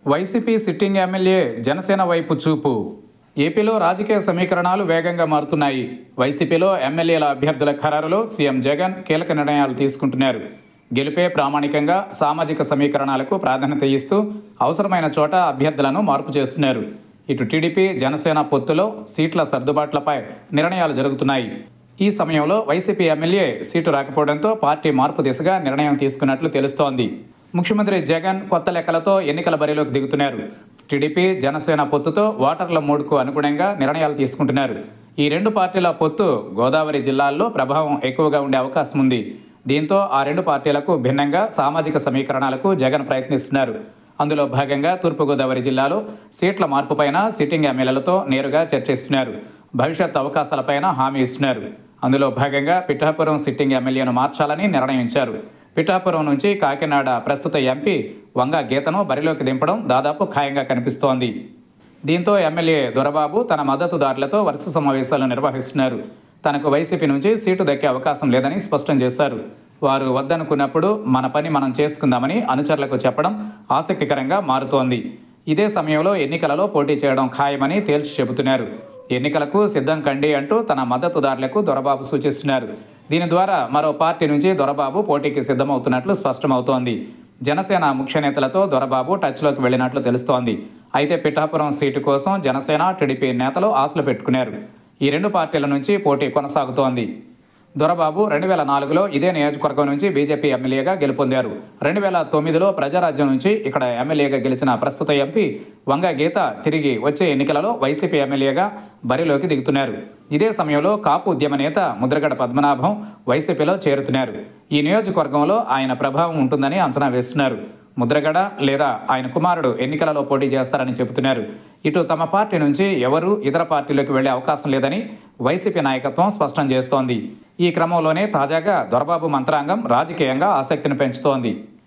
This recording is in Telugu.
వైసీపీ సిట్టింగ్ ఎమ్మెల్యే జనసేన వైపు చూపు ఏపీలో రాజకీయ సమీకరణాలు వేగంగా మారుతున్నాయి వైసీపీలో ఎమ్మెల్యేల అభ్యర్థుల ఖరారులో సీఎం జగన్ కీలక నిర్ణయాలు తీసుకుంటున్నారు గెలుపే ప్రామాణికంగా సామాజిక సమీకరణాలకు ప్రాధాన్యత ఇస్తూ అవసరమైన చోట అభ్యర్థులను మార్పు చేస్తున్నారు ఇటు టీడీపీ జనసేన పొత్తులో సీట్ల సర్దుబాట్లపై నిర్ణయాలు జరుగుతున్నాయి ఈ సమయంలో వైసీపీ ఎమ్మెల్యే సీటు రాకపోవడంతో పార్టీ మార్పు దిశగా నిర్ణయం తీసుకున్నట్లు తెలుస్తోంది ముఖ్యమంత్రి జగన్ కొత్త లెక్కలతో ఎన్నికల బరిలోకి దిగుతున్నారు టీడీపీ జనసేన పొత్తుతో ఓటర్ల మూడుకు అనుగుణంగా నిర్ణయాలు తీసుకుంటున్నారు ఈ రెండు పార్టీల పొత్తు గోదావరి జిల్లాల్లో ప్రభావం ఎక్కువగా ఉండే అవకాశం ఉంది దీంతో ఆ రెండు పార్టీలకు భిన్నంగా సామాజిక సమీకరణాలకు జగన్ ప్రయత్నిస్తున్నారు అందులో భాగంగా తూర్పుగోదావరి జిల్లాలో సీట్ల మార్పుపైన సిట్టింగ్ ఎమ్మెల్యేలతో నేరుగా చర్చిస్తున్నారు భవిష్యత్ అవకాశాలపైన హామీ ఇస్తున్నారు అందులో భాగంగా పిఠాపురం సిట్టింగ్ ఎమ్మెల్యేను మార్చాలని నిర్ణయించారు పిఠాపురం నుంచి కాకినాడ ప్రస్తుత ఎంపీ వంగ గీతను బరిలోకి దింపడం దాదాపు ఖాయంగా కనిపిస్తోంది దీంతో ఎమ్మెల్యే దొరబాబు తన మద్దతుదారులతో వరుస సమావేశాలు నిర్వహిస్తున్నారు తనకు వైసీపీ నుంచి సీటు దక్కే అవకాశం లేదని స్పష్టం చేశారు వారు వద్దనుకున్నప్పుడు మన పని మనం చేసుకుందామని అనుచరులకు చెప్పడం ఆసక్తికరంగా మారుతోంది ఇదే సమయంలో ఎన్నికలలో పోటీ చేయడం ఖాయమని తేల్చి చెబుతున్నారు ఎన్నికలకు సిద్ధం కండి అంటూ తన మద్దతుదారులకు దొరబాబు సూచిస్తున్నారు దీని ద్వారా మరో పార్టీ నుంచి దొరబాబు పోటీకి సిద్ధమవుతున్నట్లు స్పష్టమవుతోంది జనసేన ముఖ్య నేతలతో దొరబాబు టచ్లోకి వెళ్ళినట్లు తెలుస్తోంది అయితే పిఠాపురం సీటు కోసం జనసేన టీడీపీ నేతలు ఆశలు పెట్టుకున్నారు ఈ రెండు పార్టీల నుంచి పోటీ కొనసాగుతోంది దొరబాబు రెండు వేల నాలుగులో ఇదే నియోజకవర్గం నుంచి బీజేపీ ఎమ్మెల్యేగా గెలుపొందారు రెండు వేల తొమ్మిదిలో ప్రజారాజ్యం నుంచి ఇక్కడ ఎమ్మెల్యేగా గెలిచిన ప్రస్తుత ఎంపీ వంగ గీత తిరిగి వచ్చే ఎన్నికలలో వైసీపీ ఎమ్మెల్యేగా బరిలోకి దిగుతున్నారు ఇదే సమయంలో కాపు ఉద్యమ నేత ముద్రగడ పద్మనాభం వైసీపీలో చేరుతున్నారు ఈ నియోజకవర్గంలో ఆయన ప్రభావం ఉంటుందని అంచనా వేస్తున్నారు ముద్రగడ లేదా ఆయన కుమారుడు ఎన్నికలలో పోటీ చేస్తారని చెబుతున్నారు ఇటు తమ పార్టీ నుంచి ఎవరూ ఇతర పార్టీలోకి వెళ్లే అవకాశం లేదని వైసీపీ నాయకత్వం స్పష్టం చేస్తోంది ఈ క్రమంలోనే తాజాగా దొరబాబు మంత్రాంగం రాజకీయంగా ఆసక్తిని పెంచుతోంది